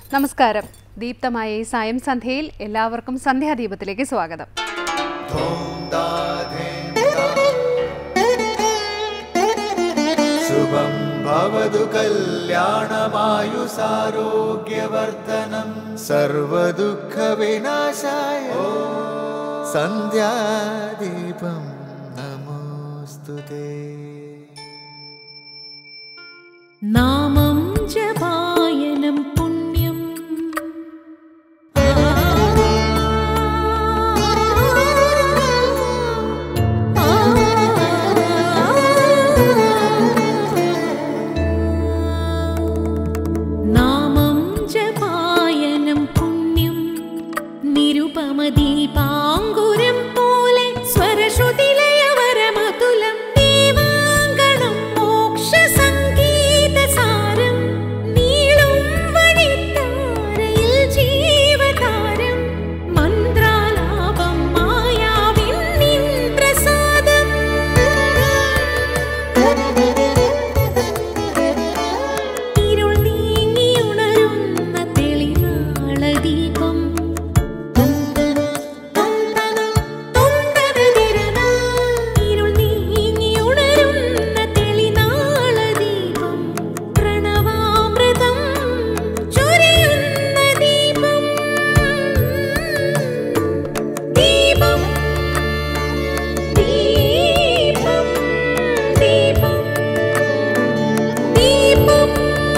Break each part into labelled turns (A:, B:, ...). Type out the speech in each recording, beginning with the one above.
A: നമസ്കാരം ദീപ്തമായ ഈ സായം സന്ധ്യയിൽ എല്ലാവർക്കും സന്ധ്യാദീപത്തിലേക്ക് സ്വാഗതം
B: ശുഭം ഭവതു കല്യാണമായുസാരോഗ്യവർദ്ധനം സർവദുഃഖവിനാശായ സന്ധ്യാദീപം നമോസ്തുതേ
C: നാമം ജപായനം പുണ്യം നാമം ജപായനം പുണ്യം നിരുപമദീപാങ്കുരം പോലെ സ്വരശ്രുതിലയവരമതുലം ദീവാങ്കണം മോക്ഷസംഗീതസാരം നീളും വഴിത്താരയിൽ ജീവതാരം മന്ത്രാലാപം മായാവിൻ നിൻ പ്രസാദം ഇരുൾ നീങ്ങിയുണരുന്ന തെളിനാളദീപം ഇരുൾ നീങ്ങിയുണരുന്ന തെളിനാളദീപം പ്രണവാമൃതം ചൊരിയുന്ന ദീപം ദീപം ദീപം ദീപം ദീപം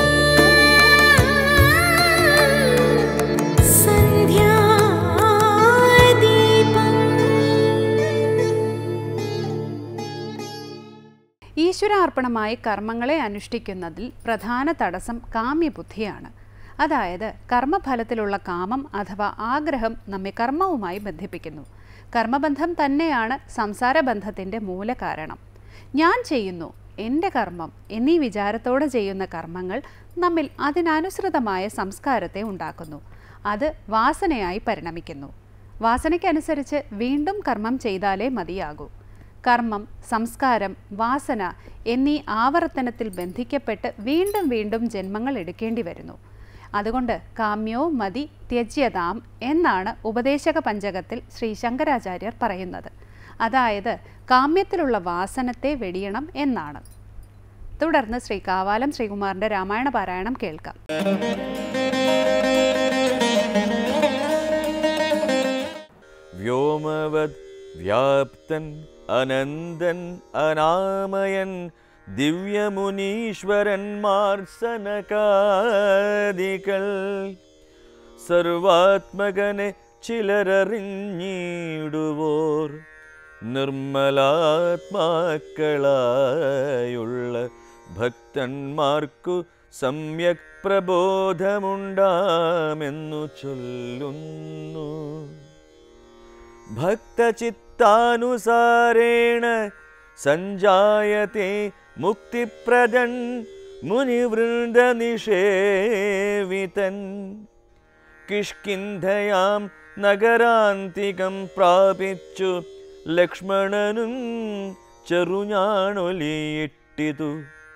A: ഈശ്വരാർപ്പണമായി കർമ്മങ്ങളെ അനുഷ്ഠിക്കുന്നതിൽ പ്രധാന തടസ്സം കാമ്യബുദ്ധിയാണ് അതായത് കർമ്മഫലത്തിലുള്ള കാമം അഥവാ ആഗ്രഹം നമ്മെ കർമ്മവുമായി ബന്ധിപ്പിക്കുന്നു കർമ്മബന്ധം തന്നെയാണ് സംസാരബന്ധത്തിൻ്റെ മൂലകാരണം ഞാൻ ചെയ്യുന്നു എൻ്റെ കർമ്മം എന്നീ വിചാരത്തോടെ ചെയ്യുന്ന കർമ്മങ്ങൾ നമ്മിൽ അതിനനുസൃതമായ സംസ്കാരത്തെ ഉണ്ടാക്കുന്നു അത് വാസനയായി പരിണമിക്കുന്നു വാസനയ്ക്കനുസരിച്ച് വീണ്ടും കർമ്മം ചെയ്താലേ മതിയാകൂ കർമ്മം സംസ്കാരം വാസന എന്നീ ആവർത്തനത്തിൽ ബന്ധിക്കപ്പെട്ട് വീണ്ടും വീണ്ടും ജന്മങ്ങൾ എടുക്കേണ്ടി വരുന്നു അതുകൊണ്ട് കാമ്യോ മതി ത്യജ്യതാം എന്നാണ് ഉപദേശക പഞ്ചകത്തിൽ ശ്രീ ശങ്കരാചാര്യർ പറയുന്നത് അതായത് കാമ്യത്തിലുള്ള വാസനത്തെ വെടിയണം എന്നാണ് തുടർന്ന് ശ്രീ കാവാലം ശ്രീകുമാറിന്റെ രാമായണ പാരായണം കേൾക്കാം
B: വ്യോമവത് വ്യാപ്തൻ അനന്തൻ അനാമയൻ ദിവ്യമുനീശ്വരന്മാർ സനകാദികൾ സർവാത്മകനെ ചിലരറിഞ്ഞിടുവോർ നിർമ്മലാത്മാക്കളായുള്ള ഭക്തന്മാർക്കു സമ്യക് പ്രബോധമുണ്ടാമെന്നു ചൊല്ലുന്നു ഭക്തചിത്താനുസാരേണ സഞ്ജായത്തെ മുക്തിപ്രദൻ മുനിവൃന്ദനിഷേവിതൻ കിഷ്കിന്ധയാം നഗരാന്തികം പ്രാപിച്ചു ലക്ഷ്മണനും ചെറുഞാണൊലിയിട്ടിതു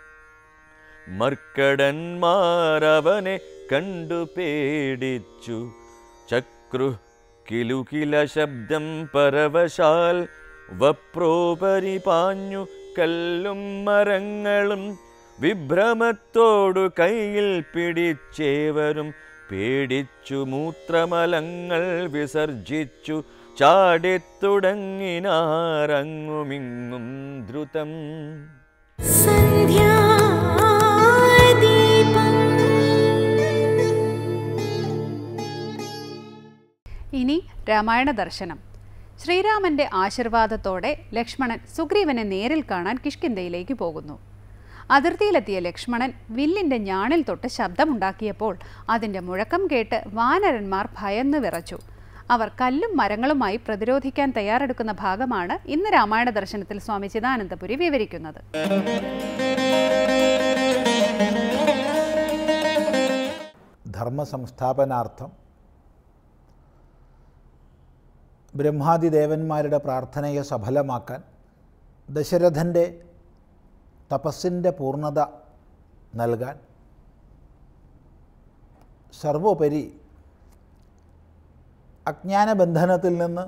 B: മർക്കടന്മാരവനെ കണ്ടു പേടിച്ചു ചക്രു കിലുകില ശബ്ദം പരവശാൽ വപ്രോപരി പാഞ്ഞു കല്ലും മരങ്ങളും വിഭ്രമത്തോടു കയ്യിൽ പിടിച്ചേവരും പേടിച്ചു മൂത്രമലങ്ങൾ വിസർജിച്ചു ചാടിത്തുടങ്ങിനാരങ്ങുമിങ്ങും ദ്രുതം
A: ഇനി രാമായണ ദർശനം ശ്രീരാമന്റെ ആശീർവാദത്തോടെ ലക്ഷ്മണൻ സുഗ്രീവനെ നേരിൽ കാണാൻ കിഷ്കിന്ധയിലേക്ക് പോകുന്നു അതിർത്തിയിലെത്തിയ ലക്ഷ്മണൻ വില്ലിന്റെ ഞാണിൽ തൊട്ട് ശബ്ദമുണ്ടാക്കിയപ്പോൾ അതിന്റെ മുഴക്കം കേട്ട് വാനരന്മാർ ഭയന്നു വിറച്ചു അവർ കല്ലും മരങ്ങളുമായി പ്രതിരോധിക്കാൻ തയ്യാറെടുക്കുന്ന ഭാഗമാണ് ഇന്ന് രാമായണ ദർശനത്തിൽ സ്വാമി ചിദാനന്ദപുരി വിവരിക്കുന്നത്
D: ധർമ്മ സംസ്ഥാപനാർത്ഥം ബ്രഹ്മാദി ദേവന്മാരുടെ പ്രാർത്ഥനയെ സഫലമാക്കാൻ ദശരഥൻ്റെ തപസ്സിൻ്റെ പൂർണ്ണത നൽകാൻ സർവോപരി അജ്ഞാനബന്ധനത്തിൽ നിന്ന്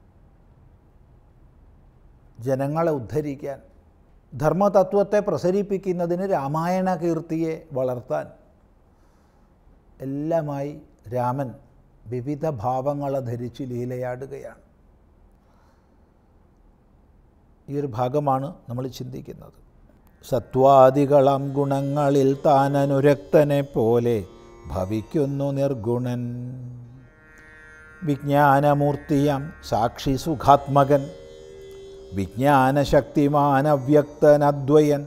D: ജനങ്ങളെ ഉദ്ധരിക്കാൻ ധർമ്മതത്വത്തെ പ്രസരിപ്പിക്കുന്നതിന് രാമായണ കീർത്തിയെ വളർത്താൻ എല്ലാമായി രാമൻ വിവിധ ഭാവങ്ങളെ ധരിച്ച് ലീലയാടുകയാണ് ഈ ഒരു ഭാഗമാണ് നമ്മൾ ചിന്തിക്കുന്നത് സത്വാദികളാം ഗുണങ്ങളിൽ താനനുരക്തനെ പോലെ ഭവിക്കുന്നു നിർഗുണൻ വിജ്ഞാനമൂർത്തിയാം സാക്ഷി സുഖാത്മകൻ വിജ്ഞാനശക്തിമാനവ്യക്തനദ്വയൻ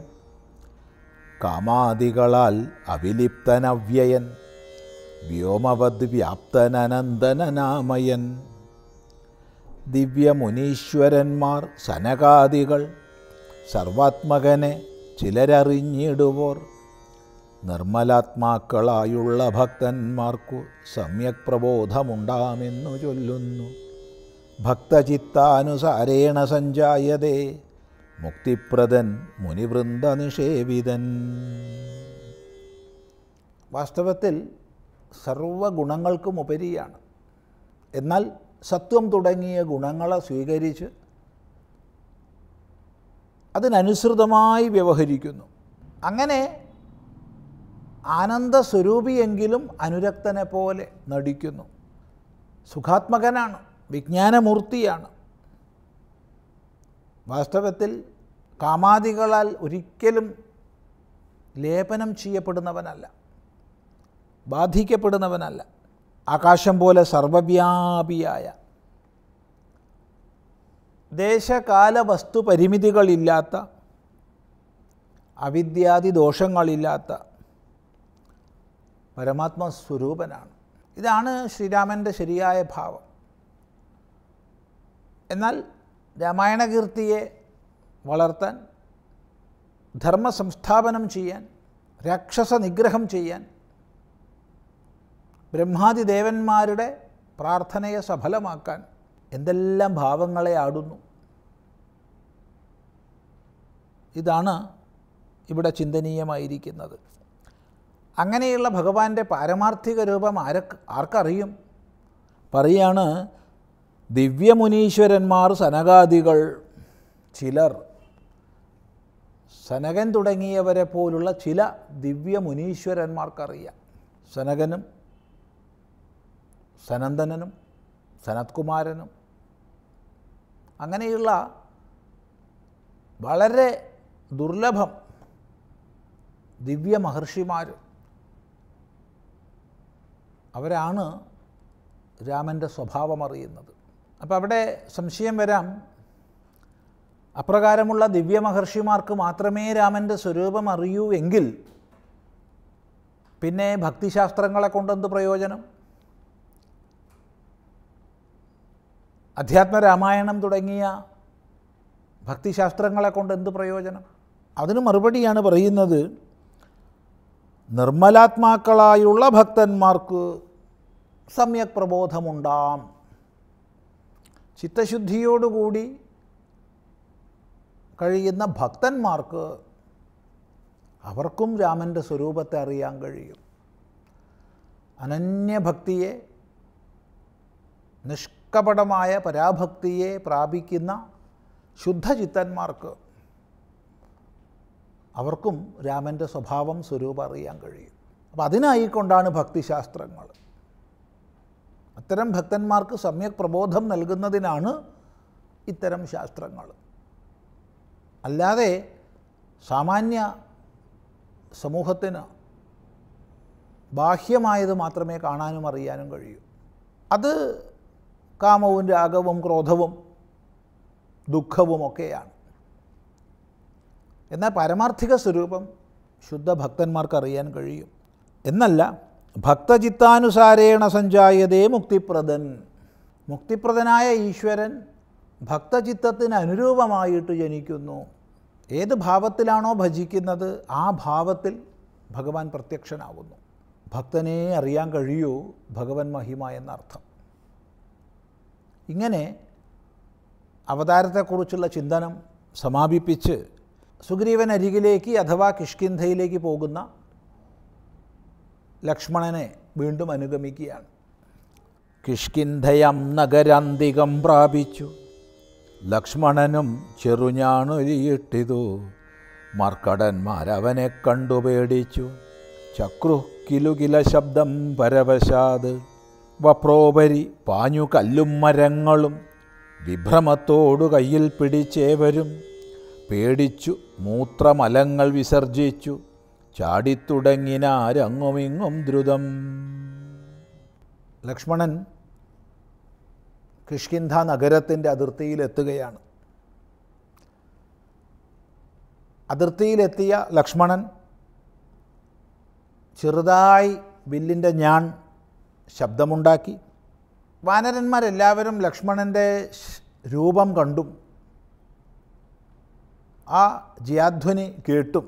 D: കാമാദികളാൽ അവിലിപ്തനവ്യയൻ വ്യോമവദ് വ്യാപ്തനനന്ദനനാമയൻ ദിവ്യമുനീശ്വരന്മാർ സനകാദികൾ സർവാത്മകനെ ചിലരറിഞ്ഞിടുവോർ നിർമ്മലാത്മാക്കളായുള്ള ഭക്തന്മാർക്കു സമ്യക് പ്രബോധമുണ്ടാമെന്നു ചൊല്ലുന്നു ഭക്തചിത്താനുസാരേണ സഞ്ജായതേ മുക്തിപ്രദൻ മുനിവൃന്ദ നിഷേവിതൻ വാസ്തവത്തിൽ സർവഗുണങ്ങൾക്കും ഉപരിയാണ് എന്നാൽ സത്വം തുടങ്ങിയ ഗുണങ്ങളെ സ്വീകരിച്ച് അതിനനുസൃതമായി വ്യവഹരിക്കുന്നു അങ്ങനെ ആനന്ദസ്വരൂപിയെങ്കിലും അനുരക്തനെ പോലെ നടിക്കുന്നു സുഖാത്മകനാണ് വിജ്ഞാനമൂർത്തിയാണ് വാസ്തവത്തിൽ കാമാദികളാൽ ഒരിക്കലും ലേപനം ചെയ്യപ്പെടുന്നവനല്ല ബാധിക്കപ്പെടുന്നവനല്ല ആകാശം പോലെ സർവവ്യാപിയായ ദേശകാല വസ്തു പരിമിതികളില്ലാത്ത അവിദ്യാദി ദോഷങ്ങളില്ലാത്ത പരമാത്മസ്വരൂപനാണ് ഇതാണ് ശ്രീരാമൻ്റെ ശരിയായ ഭാവം എന്നാൽ രാമായണകീർത്തിയെ വളർത്താൻ ധർമ്മ സംസ്ഥാപനം ചെയ്യാൻ രാക്ഷസ നിഗ്രഹം ചെയ്യാൻ ബ്രഹ്മാദി ദേവന്മാരുടെ പ്രാർത്ഥനയെ സഫലമാക്കാൻ എന്തെല്ലാം ഭാവങ്ങളെ ആടുന്നു ഇതാണ് ഇവിടെ ചിന്തനീയമായിരിക്കുന്നത് അങ്ങനെയുള്ള ഭഗവാന്റെ പാരമാർത്ഥിക രൂപം ആരക്ക് ആർക്കറിയും പറയാണ് ദിവ്യമുനീശ്വരന്മാർ സനകാദികൾ ചിലർ സനകൻ തുടങ്ങിയവരെ പോലുള്ള ചില ദിവ്യമുനീശ്വരന്മാർക്കറിയാം സനകനും സനന്ദനനും സനത്കുമാരനും അങ്ങനെയുള്ള വളരെ ദുർലഭം ദിവ്യ മഹർഷിമാർ അവരാണ് രാമൻ്റെ സ്വഭാവം അറിയുന്നത് അപ്പോൾ അവിടെ സംശയം വരാം അപ്രകാരമുള്ള ദിവ്യ മഹർഷിമാർക്ക് മാത്രമേ രാമൻ്റെ സ്വരൂപം അറിയൂ എങ്കിൽ പിന്നെ ഭക്തിശാസ്ത്രങ്ങളെ കൊണ്ടെന്ത് പ്രയോജനം അധ്യാത്മരാമായണം തുടങ്ങിയ ഭക്തിശാസ്ത്രങ്ങളെ കൊണ്ട് എന്ത് പ്രയോജനം അതിന് മറുപടിയാണ് പറയുന്നത് നിർമ്മലാത്മാക്കളായുള്ള ഭക്തന്മാർക്ക് സമ്യക് പ്രബോധമുണ്ടാം ചിത്തശുദ്ധിയോടുകൂടി കഴിയുന്ന ഭക്തന്മാർക്ക് അവർക്കും രാമൻ്റെ സ്വരൂപത്തെ അറിയാൻ കഴിയും അനന്യഭക്തിയെ നിഷ്കപടമായ പരാഭക്തിയെ പ്രാപിക്കുന്ന ശുദ്ധചിത്തന്മാർക്ക് അവർക്കും രാമൻ്റെ സ്വഭാവം സ്വരൂപം അറിയാൻ കഴിയും അപ്പം അതിനായിക്കൊണ്ടാണ് ഭക്തിശാസ്ത്രങ്ങൾ അത്തരം ഭക്തന്മാർക്ക് സമ്യക് പ്രബോധം നൽകുന്നതിനാണ് ഇത്തരം ശാസ്ത്രങ്ങൾ അല്ലാതെ സാമാന്യ സമൂഹത്തിന് ബാഹ്യമായത് മാത്രമേ കാണാനും അറിയാനും കഴിയൂ അത് കാമവും രാഗവും ക്രോധവും ദുഃഖവും ഒക്കെയാണ് എന്നാൽ പാരമാർത്ഥിക സ്വരൂപം ശുദ്ധ ഭക്തന്മാർക്ക് അറിയാൻ കഴിയും എന്നല്ല ഭക്തചിത്താനുസാരേണ സഞ്ജായതേ മുക്തിപ്രദൻ മുക്തിപ്രദനായ ഈശ്വരൻ ഭക്തചിത്തത്തിന് അനുരൂപമായിട്ട് ജനിക്കുന്നു ഏത് ഭാവത്തിലാണോ ഭജിക്കുന്നത് ആ ഭാവത്തിൽ ഭഗവാൻ പ്രത്യക്ഷനാവുന്നു ഭക്തനെ അറിയാൻ കഴിയൂ ഭഗവൻ മഹിമ എന്നർത്ഥം ഇങ്ങനെ അവതാരത്തെക്കുറിച്ചുള്ള ചിന്തനം സമാപിപ്പിച്ച് സുഗ്രീവൻ അരികിലേക്ക് അഥവാ കിഷ്കിന്ധയിലേക്ക് പോകുന്ന ലക്ഷ്മണനെ വീണ്ടും അനുഗമിക്കുകയാണ് കിഷ്കിന്ധയം നഗരാന്തികം പ്രാപിച്ചു ലക്ഷ്മണനും ചെറുഞാണൊലിയിട്ടിതു മർക്കടന്മാരവനെ കണ്ടു പേടിച്ചു ചക്രു കിലുകില ശബ്ദം പരവശാത് വപ്രോപരി പാഞ്ഞു കല്ലും മരങ്ങളും വിഭ്രമത്തോടു കയ്യിൽ പിടിച്ചേവരും പേടിച്ചു മൂത്രമലങ്ങൾ വിസർജിച്ചു ചാടിത്തുടങ്ങിനാരങ്ങുമിങ്ങും ദ്രുതം ലക്ഷ്മണൻ കിഷ്കിന്ധ നഗരത്തിൻ്റെ അതിർത്തിയിലെത്തുകയാണ് അതിർത്തിയിലെത്തിയ ലക്ഷ്മണൻ ചെറുതായി വില്ലിൻ്റെ ഞാൺ ശബ്ദമുണ്ടാക്കി വാനരന്മാരെല്ലാവരും ലക്ഷ്മണൻ്റെ ശ്- രൂപം കണ്ടും ആ ജയാധ്വനി കേട്ടും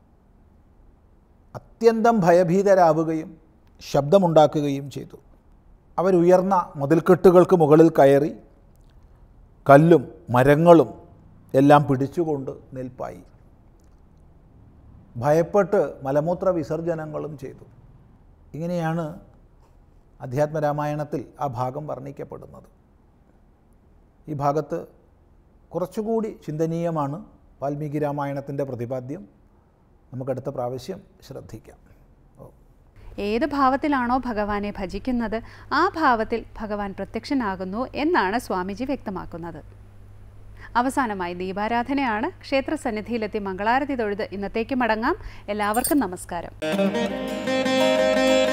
D: അത്യന്തം ഭയഭീതരാവുകയും ശബ്ദമുണ്ടാക്കുകയും ചെയ്തു അവരുയർന്ന മതിൽക്കെട്ടുകൾക്ക് മുകളിൽ കയറി കല്ലും മരങ്ങളും എല്ലാം പിടിച്ചുകൊണ്ട് നിൽപ്പായി ഭയപ്പെട്ട് മലമൂത്ര വിസർജനങ്ങളും ചെയ്തു ഇങ്ങനെയാണ് അധ്യാത്മരാമായണത്തിൽ ആ ഭാഗം വർണ്ണിക്കപ്പെടുന്നത് ഈ ഭാഗത്ത് കുറച്ചുകൂടി ചിന്തനീയമാണ് വാൽമീകി രാമായണത്തിൻ്റെ പ്രതിപാദ്യം നമുക്കടുത്ത പ്രാവശ്യം ശ്രദ്ധിക്കാം ഓ
A: ഏത് ഭാവത്തിലാണോ ഭഗവാനെ ഭജിക്കുന്നത് ആ ഭാവത്തിൽ ഭഗവാൻ പ്രത്യക്ഷനാകുന്നു എന്നാണ് സ്വാമിജി വ്യക്തമാക്കുന്നത് അവസാനമായി ദീപാരാധനയാണ് ക്ഷേത്ര സന്നിധിയിലെത്തി മംഗളാരതി തൊഴുത് ഇന്നത്തേക്ക് മടങ്ങാം എല്ലാവർക്കും നമസ്കാരം